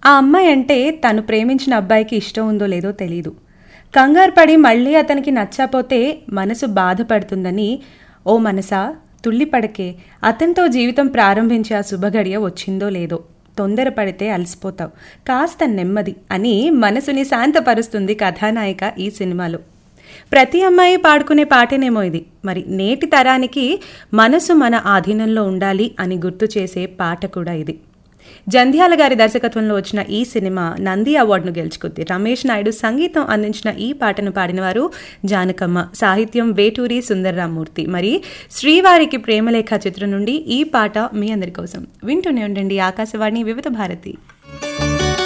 ఆ అమ్మాయి అంటే తను ప్రేమించిన అబ్బాయికి ఇష్టం ఉందో లేదో తెలీదు కంగారు పడి మళ్ళీ అతనికి నచ్చపోతే మనసు బాధపడుతుందని ఓ మనసా తుళ్ళిపడకే అతనితో జీవితం ప్రారంభించే ఆ శుభగడియ వచ్చిందో లేదో తొందరపడితే అలసిపోతావు కాస్త నెమ్మది అని మనసుని శాంతపరుస్తుంది కథానాయిక ఈ సినిమాలో ప్రతి అమ్మాయి పాడుకునే పాటేనేమో ఇది మరి నేటి తరానికి మనసు మన ఆధీనంలో ఉండాలి అని గుర్తు చేసే పాట కూడా ఇది జంధ్యాల గారి దర్శకత్వంలో వచ్చిన ఈ సినిమా నంది అవార్డును గెలుచుకుంది రమేష్ నాయుడు సంగీతం అందించిన ఈ పాటను పాడినవారు జానకమ్మ సాహిత్యం వేటూరి సుందర్రామూర్తి మరి శ్రీవారికి ప్రేమలేఖ చిత్రం నుండి ఈ పాట మీ అందరి కోసం వింటూనే ఉండండి ఆకాశవాణి వివిధ భారతి